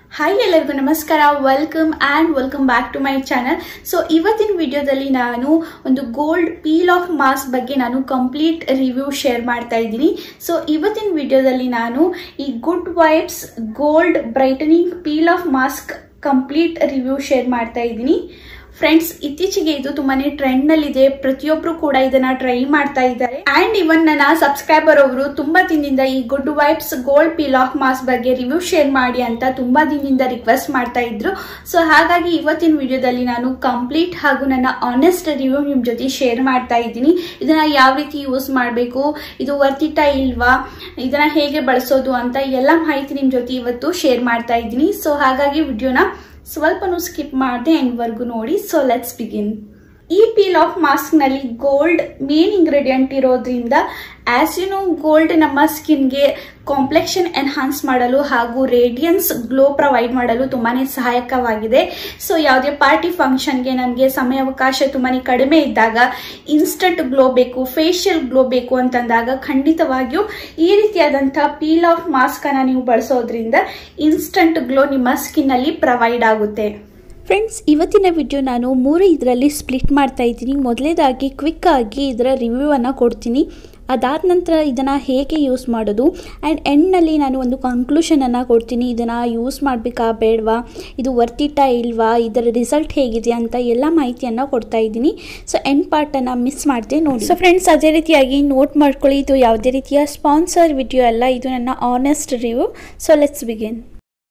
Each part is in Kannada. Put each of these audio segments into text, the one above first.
ಹಾಯ್ ಎಲ್ಲರಿಗೂ ನಮಸ್ಕಾರ welcome and welcome back to my channel so ಇವತ್ತಿನ ವಿಡಿಯೋದಲ್ಲಿ ನಾನು ಒಂದು ಗೋಲ್ಡ್ ಪೀಲ್ ಆಫ್ ಮಾಸ್ಕ್ ಬಗ್ಗೆ ನಾನು ಕಂಪ್ಲೀಟ್ ರಿವ್ಯೂ ಶೇರ್ ಮಾಡ್ತಾ ಇದ್ದೀನಿ ಸೊ ಇವತ್ತಿನ ವಿಡಿಯೋದಲ್ಲಿ ನಾನು ಈ good vibes gold brightening peel off mask complete review share ಮಾಡ್ತಾ ಇದ್ದೀನಿ ಫ್ರೆಂಡ್ಸ್ ಇತ್ತೀಚೆಗೆ ಇದು ತುಂಬಾನೇ ಟ್ರೆಂಡ್ ನಲ್ಲಿದೆ ಪ್ರತಿಯೊಬ್ರು ಕೂಡ ಇದನ್ನ ಟ್ರೈ ಮಾಡ್ತಾ ಇದ್ದಾರೆ ಅಂಡ್ ಇವನ್ ನನ್ನ ಸಬ್ಸ್ಕ್ರೈಬರ್ ಅವರು ತುಂಬಾ ದಿನದಿಂದ ಈ good vibes gold peel off mask ಬಗ್ಗೆ ರಿವ್ಯೂ ಶೇರ್ ಮಾಡಿ ಅಂತ ತುಂಬಾ ದಿನದಿಂದ ರಿಕ್ವೆಸ್ಟ್ ಮಾಡ್ತಾ ಇದ್ರು ಸೊ ಹಾಗಾಗಿ ಇವತ್ತಿನ ವಿಡಿಯೋದಲ್ಲಿ ನಾನು ಕಂಪ್ಲೀಟ್ ಹಾಗೂ ನನ್ನ ಆನೆಸ್ಟ್ ರಿವ್ಯೂ ನಿಮ್ ಜೊತೆ ಶೇರ್ ಮಾಡ್ತಾ ಇದ್ದೀನಿ ಇದನ್ನ ಯಾವ ರೀತಿ ಯೂಸ್ ಮಾಡಬೇಕು ಇದು ವರ್ತಿಟ ಇಲ್ವಾ ಇದನ್ನ ಹೇಗೆ ಬಳಸೋದು ಅಂತ ಎಲ್ಲ ಮಾಹಿತಿ ನಿಮ್ ಜೊತೆ ಇವತ್ತು ಶೇರ್ ಮಾಡ್ತಾ ಇದ್ದೀನಿ ಸೊ ಹಾಗಾಗಿ ವಿಡಿಯೋನ ಸ್ವಲ್ಪನೂ ಸ್ಕಿಪ್ ಮಾಡದೆ ಎಂಡ್ವರೆಗೂ ನೋಡಿ ಸೊ ಲೆಟ್ಸ್ ಬಿಗಿನ್ ಈ ಪೀಲ್ ಆಫ್ ಮಾಸ್ಕ್ ನಲ್ಲಿ ಗೋಲ್ಡ್ ಮೇನ್ ಇಂಗ್ರೀಡಿಯೆಂಟ್ ಇರೋದ್ರಿಂದ ಆಸ್ ಯು ನೋ ಗೋಲ್ಡ್ ನಮ್ಮ ಸ್ಕಿನ್ಗೆ ಕಾಂಪ್ಲೆಕ್ಷನ್ ಎನ್ಹಾನ್ಸ್ ಮಾಡಲು ಹಾಗೂ ರೇಡಿಯನ್ಸ್ ಗ್ಲೋ ಪ್ರೊವೈಡ್ ಮಾಡಲು ತುಂಬಾನೇ ಸಹಾಯಕವಾಗಿದೆ ಸೊ ಯಾವುದೇ ಪಾರ್ಟಿ ಫಂಕ್ಷನ್ಗೆ ನಮಗೆ ಸಮಯಾವಕಾಶ ತುಂಬಾನೇ ಕಡಿಮೆ ಇದ್ದಾಗ ಇನ್ಸ್ಟಂಟ್ ಗ್ಲೋ ಬೇಕು ಫೇಶಿಯಲ್ ಗ್ಲೋ ಬೇಕು ಅಂತಂದಾಗ ಖಂಡಿತವಾಗಿಯೂ ಈ ರೀತಿಯಾದಂತಹ ಪೀಲ್ ಆಫ್ ಮಾಸ್ಕ್ ಅನ್ನ ನೀವು ಬಳಸೋದ್ರಿಂದ ಇನ್ಸ್ಟಂಟ್ ಗ್ಲೋ ನಿಮ್ಮ ಸ್ಕಿನ್ ಅಲ್ಲಿ ಪ್ರೊವೈಡ್ ಆಗುತ್ತೆ ಫ್ರೆಂಡ್ಸ್ ಇವತ್ತಿನ ವಿಡಿಯೋ ನಾನು ಮೂರು ಇದರಲ್ಲಿ ಸ್ಪ್ಲಿಟ್ ಮಾಡ್ತಾ ಇದ್ದೀನಿ ಮೊದಲೇದಾಗಿ ಕ್ವಿಕ್ ಆಗಿ ಇದರ ರಿವ್ಯೂವನ್ನು ಕೊಡ್ತೀನಿ ಅದಾದ ನಂತರ ಇದನ್ನು ಹೇಗೆ ಯೂಸ್ ಮಾಡೋದು ಆ್ಯಂಡ್ ಎಂಡ್ನಲ್ಲಿ ನಾನು ಒಂದು ಕನ್ಕ್ಲೂಷನನ್ನು ಕೊಡ್ತೀನಿ ಇದನ್ನು ಯೂಸ್ ಮಾಡಬೇಕಾ ಬೇಡವಾ ಇದು ವರ್ತಿಟ ಇಲ್ವಾ ಇದರ ರಿಸಲ್ಟ್ ಹೇಗಿದೆ ಅಂತ ಎಲ್ಲ ಮಾಹಿತಿಯನ್ನು ಕೊಡ್ತಾ ಇದ್ದೀನಿ ಸೊ ಎಂಡ್ ಪಾರ್ಟನ್ನು ಮಿಸ್ ಮಾಡಿದೆ ನೋಡಿ ಸೊ ಫ್ರೆಂಡ್ಸ್ ಅದೇ ರೀತಿಯಾಗಿ ನೋಟ್ ಮಾಡ್ಕೊಳ್ಳಿ ಇದು ಯಾವುದೇ ರೀತಿಯ ಸ್ಪಾನ್ಸರ್ ವಿಡಿಯೋ ಅಲ್ಲ ಇದು ನನ್ನ honest review so let's begin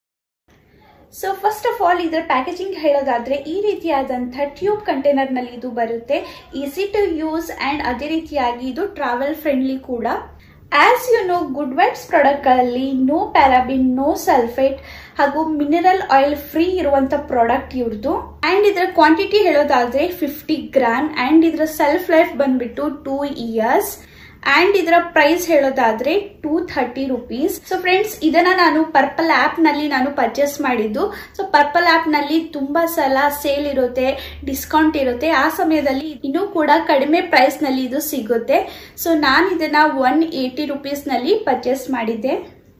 so first of all ಇದರ ಪ್ಯಾಕೇಜಿಂಗ್ ಹೇಳೋದಾದ್ರೆ ಈ ರೀತಿಯಾದಂತಹ ಟ್ಯೂಬ್ ಕಂಟೈನರ್ ನಲ್ಲಿ ಇದು ಬರುತ್ತೆ ಈಸಿ ಟು ಯೂಸ್ ಅಂಡ್ ಅದೇ ರೀತಿಯಾಗಿ ಇದು ಟ್ರಾವೆಲ್ ಫ್ರೆಂಡ್ಲಿ ಕೂಡ as you know good vibes ಪ್ರಾಡಕ್ಟ್ಗಳಲ್ಲಿ ನೋ ಪ್ಯಾರಾಬಿನ್ ನೋ ಸಲ್ಫೇಟ್ ಹಾಗೂ ಮಿನರಲ್ ಆಯಿಲ್ ಫ್ರೀ ಇರುವಂತ ಪ್ರಾಡಕ್ಟ್ ಇವ್ರದ್ದು ಅಂಡ್ ಇದರ ಕ್ವಾಂಟಿಟಿ ಹೇಳೋದಾದ್ರೆ ಫಿಫ್ಟಿ ಗ್ರಾಮ್ ಅಂಡ್ ಇದರ ಸೆಲ್ಫ್ ಲೈಫ್ ಬಂದ್ಬಿಟ್ಟು ಟೂ ಇಯರ್ಸ್ ಅಂಡ್ ಇದರ ಪ್ರೈಸ್ ಹೇಳೋದಾದ್ರೆ two thirty rupees so friends ಇದನ್ನ ನಾನು ಪರ್ಪಲ್ ಆಪ್ ನಲ್ಲಿ ನಾನು ಪರ್ಚೇಸ್ ಮಾಡಿದ್ದು ಸೊ ಪರ್ಪಲ್ ಆಪ್ ನಲ್ಲಿ ತುಂಬಾ ಸಲ ಸೇಲ್ ಇರುತ್ತೆ ಡಿಸ್ಕೌಂಟ್ ಇರುತ್ತೆ ಆ ಸಮಯದಲ್ಲಿ ಇನ್ನೂ ಕೂಡ ಕಡಿಮೆ ಪ್ರೈಸ್ ನಲ್ಲಿ ಇದು ಸಿಗುತ್ತೆ ಸೊ ನಾನು ಇದನ್ನ ಒನ್ ಏಟಿ ರುಪೀಸ್ ನಲ್ಲಿ ಪರ್ಚೇಸ್ ಮಾಡಿದ್ದೆ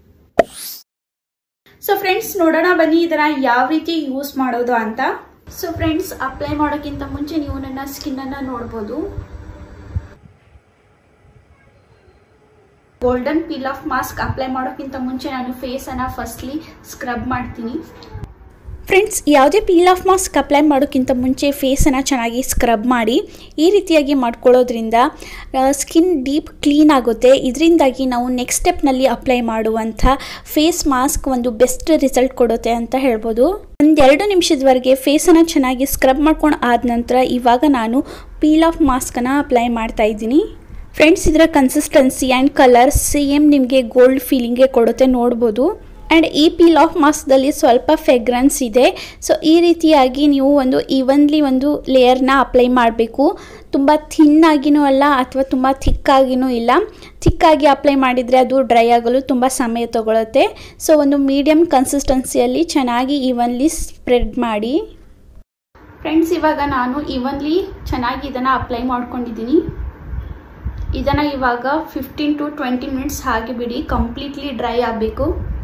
ಸೊ ಫ್ರೆಂಡ್ಸ್ ನೋಡೋಣ ಬನ್ನಿ ಇದನ್ನ ಯಾವ ರೀತಿ ಯೂಸ್ ಮಾಡೋದು ಅಂತ ಸೊ ಫ್ರೆಂಡ್ಸ್ ಅಪ್ಲೈ ಮಾಡೋಕ್ಕಿಂತ ಮುಂಚೆ ನೀವು ನನ್ನ ಸ್ಕಿನ್ ಅನ್ನ ನೋಡ್ಬೋದು golden peel off mask apply ಮಾಡೋಕ್ಕಿಂತ ಮುಂಚೆ ನಾನು ಫೇಸನ್ನು ಫಸ್ಟ್ಲಿ ಸ್ಕ್ರಬ್ ಮಾಡ್ತೀನಿ ಫ್ರೆಂಡ್ಸ್ ಯಾವುದೇ ಪೀಲ್ ಆಫ್ ಮಾಸ್ಕ್ ಅಪ್ಲೈ ಮಾಡೋಕ್ಕಿಂತ ಮುಂಚೆ ಫೇಸನ್ನು ಚೆನ್ನಾಗಿ ಸ್ಕ್ರಬ್ ಮಾಡಿ ಈ ರೀತಿಯಾಗಿ ಮಾಡ್ಕೊಳ್ಳೋದ್ರಿಂದ ಸ್ಕಿನ್ ಡೀಪ್ ಕ್ಲೀನ್ ಆಗುತ್ತೆ ಇದರಿಂದಾಗಿ ನಾವು ನೆಕ್ಸ್ಟ್ ಸ್ಟೆಪ್ನಲ್ಲಿ ಅಪ್ಲೈ ಮಾಡುವಂಥ ಫೇಸ್ ಮಾಸ್ಕ್ ಒಂದು ಬೆಸ್ಟ್ ರಿಸಲ್ಟ್ ಕೊಡುತ್ತೆ ಅಂತ ಹೇಳ್ಬೋದು ಒಂದೆರಡು ನಿಮಿಷದವರೆಗೆ ಫೇಸನ್ನು ಚೆನ್ನಾಗಿ ಸ್ಕ್ರಬ್ ಮಾಡ್ಕೊಂಡು ಆದ ನಂತರ ಇವಾಗ ನಾನು ಪೀಲ್ ಆಫ್ ಮಾಸ್ಕನ್ನು ಅಪ್ಲೈ ಮಾಡ್ತಾ ಇದ್ದೀನಿ ಫ್ರೆಂಡ್ಸ್ ಇದರ ಕನ್ಸಿಸ್ಟೆನ್ಸಿ ಆ್ಯಂಡ್ ಕಲರ್ ಸೇಮ್ ನಿಮಗೆ ಗೋಲ್ಡ್ ಫೀಲಿಂಗ್ಗೆ ಕೊಡುತ್ತೆ ನೋಡ್ಬೋದು ಆ್ಯಂಡ್ ಈ ಪೀಲ್ ಆಫ್ ಮಾಸ್ಕ್ದಲ್ಲಿ ಸ್ವಲ್ಪ ಫೆಗ್ರೆನ್ಸ್ ಇದೆ ಸೊ ಈ ರೀತಿಯಾಗಿ ನೀವು ಒಂದು ಈವನ್ಲಿ ಒಂದು ಲೇಯರ್ನ ಅಪ್ಲೈ ಮಾಡಬೇಕು ತುಂಬ ಥಿನ್ನಾಗಿನೂ ಅಲ್ಲ ಅಥವಾ ತುಂಬ ಥಿಕ್ಕಾಗಿನೂ ಇಲ್ಲ ಥಿಕ್ಕಾಗಿ ಅಪ್ಲೈ ಮಾಡಿದರೆ ಅದು ಡ್ರೈ ಆಗಲು ತುಂಬ ಸಮಯ ತಗೊಳುತ್ತೆ ಸೊ ಒಂದು ಮೀಡಿಯಮ್ ಕನ್ಸಿಸ್ಟೆನ್ಸಿಯಲ್ಲಿ ಚೆನ್ನಾಗಿ ಈವನ್ಲಿ ಸ್ಪ್ರೆಡ್ ಮಾಡಿ ಫ್ರೆಂಡ್ಸ್ ಇವಾಗ ನಾನು ಈವನ್ಲಿ ಚೆನ್ನಾಗಿ ಇದನ್ನು ಅಪ್ಲೈ ಮಾಡ್ಕೊಂಡಿದ್ದೀನಿ ಇದನ್ನು ಇವಾಗ ಫಿಫ್ಟೀನ್ ಟು ಟ್ವೆಂಟಿ ಮಿನಿಟ್ಸ್ ಹಾಗೆ ಬಿಡಿ ಕಂಪ್ಲೀಟ್ಲಿ ಡ್ರೈ ಆಗಬೇಕು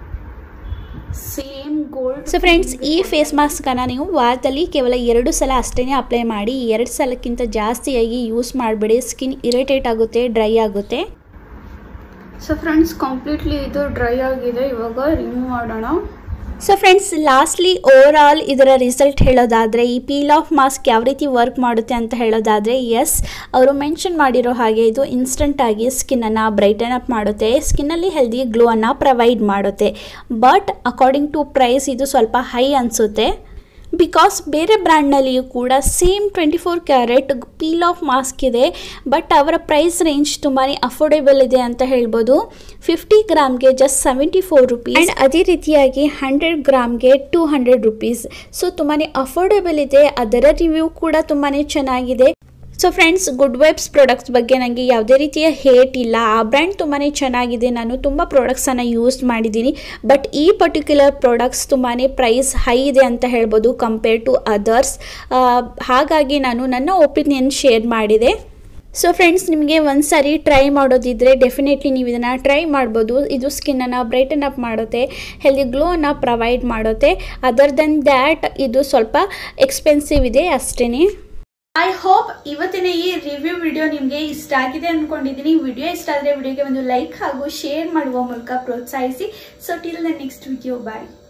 ಸೇಮ್ ಗೋಲ್ಡ್ ಸೊ ಫ್ರೆಂಡ್ಸ್ ಈ ಫೇಸ್ ಮಾಸ್ಕನ್ನು ನೀವು ವಾರದಲ್ಲಿ ಕೇವಲ ಎರಡು ಸಲ ಅಷ್ಟೇ ಅಪ್ಲೈ ಮಾಡಿ ಎರಡು ಸಲಕ್ಕಿಂತ ಜಾಸ್ತಿಯಾಗಿ ಯೂಸ್ ಮಾಡಬೇಡಿ ಸ್ಕಿನ್ ಇರಿಟೇಟ್ ಆಗುತ್ತೆ ಡ್ರೈ ಆಗುತ್ತೆ ಸೊ ಫ್ರೆಂಡ್ಸ್ ಕಂಪ್ಲೀಟ್ಲಿ ಇದು ಡ್ರೈ ಆಗಿದೆ ಇವಾಗ ರಿಮೂವ್ ಮಾಡೋಣ so friends lastly overall ಇದರ ರಿಸಲ್ಟ್ ಹೇಳೋದಾದರೆ ಈ ಪೀಲ್ ಆಫ್ ಮಾಸ್ಕ್ ಯಾವ ರೀತಿ ವರ್ಕ್ ಮಾಡುತ್ತೆ ಅಂತ ಹೇಳೋದಾದರೆ ಎಸ್ ಅವರು ಮೆನ್ಷನ್ ಮಾಡಿರೋ ಹಾಗೆ ಇದು ಇನ್ಸ್ಟಂಟಾಗಿ ಸ್ಕಿನ್ನನ್ನು ಬ್ರೈಟನ್ ಅಪ್ ಮಾಡುತ್ತೆ ಸ್ಕಿನ್ನಲ್ಲಿ ಹೆಲ್ದಿ ಗ್ಲೋವನ್ನು ಪ್ರೊವೈಡ್ ಮಾಡುತ್ತೆ ಬಟ್ ಅಕಾರ್ಡಿಂಗ್ ಟು ಪ್ರೈಸ್ ಇದು ಸ್ವಲ್ಪ ಹೈ ಅನಿಸುತ್ತೆ ಬಿಕಾಸ್ ಬೇರೆ ಬ್ರ್ಯಾಂಡ್ನಲ್ಲಿಯೂ ಕೂಡ same twenty four carat peel off mask ಇದೆ ಬಟ್ ಅವರ ಪ್ರೈಸ್ ರೇಂಜ್ ತುಂಬಾ ಅಫೋರ್ಡೆಬಲ್ ಇದೆ ಅಂತ ಹೇಳ್ಬೋದು ಫಿಫ್ಟಿ ಗ್ರಾಮ್ಗೆ just seventy four rupees and ಅದೇ ರೀತಿಯಾಗಿ ಹಂಡ್ರೆಡ್ ಗ್ರಾಮ್ಗೆ ಟೂ ಹಂಡ್ರೆಡ್ ರುಪೀಸ್ ಸೊ ತುಂಬಾ ಅಫೋರ್ಡೆಬಲ್ ಇದೆ ಅದರ ರಿವ್ಯೂ ಕೂಡ ತುಂಬಾ ಚೆನ್ನಾಗಿದೆ so friends good vibes products ಬಗ್ಗೆ ನನಗೆ ಯಾವುದೇ ರೀತಿಯ ಹೇಟ್ ಇಲ್ಲ ಆ ಬ್ರ್ಯಾಂಡ್ ತುಂಬಾ ಚೆನ್ನಾಗಿದೆ ನಾನು ತುಂಬ ಪ್ರಾಡಕ್ಟ್ಸನ್ನು ಯೂಸ್ ಮಾಡಿದ್ದೀನಿ ಬಟ್ ಈ ಪರ್ಟಿಕ್ಯುಲರ್ ಪ್ರಾಡಕ್ಟ್ಸ್ ತುಂಬಾ ಪ್ರೈಸ್ ಹೈ ಇದೆ ಅಂತ ಹೇಳ್ಬೋದು ಕಂಪೇರ್ ಟು ಅದರ್ಸ್ ಹಾಗಾಗಿ ನಾನು ನನ್ನ ಒಪಿನಿಯನ್ ಶೇರ್ ಮಾಡಿದೆ ಸೊ ಫ್ರೆಂಡ್ಸ್ ನಿಮಗೆ ಒಂದು ಸಾರಿ ಟ್ರೈ ಮಾಡೋದಿದ್ರೆ ಡೆಫಿನೆಟ್ಲಿ ನೀವು ಇದನ್ನು ಟ್ರೈ ಮಾಡ್ಬೋದು ಇದು ಸ್ಕಿನ್ನನ್ನು ಬ್ರೈಟನ್ ಅಪ್ ಮಾಡುತ್ತೆ ಹೆಲ್ದಿ ಗ್ಲೋನ ಪ್ರೊವೈಡ್ ಮಾಡುತ್ತೆ ಅದರ್ ದೆನ್ ದ್ಯಾಟ್ ಇದು ಸ್ವಲ್ಪ ಎಕ್ಸ್ಪೆನ್ಸಿವ್ ಇದೆ ಅಷ್ಟೇ ಐ ಹೋಪ್ ಇವತ್ತಿನ ಈ ರಿವ್ಯೂ ವಿಡಿಯೋ ನಿಮಗೆ ಇಷ್ಟ ಆಗಿದೆ ಅನ್ಕೊಂಡಿದ್ದೀನಿ ವಿಡಿಯೋ ಇಷ್ಟ ಆದರೆ ವಿಡಿಯೋಗೆ ಒಂದು ಲೈಕ್ ಹಾಗೂ ಶೇರ್ ಮಾಡುವ ಮೂಲಕ ಪ್ರೋತ್ಸಾಹಿಸಿ so till the next video bye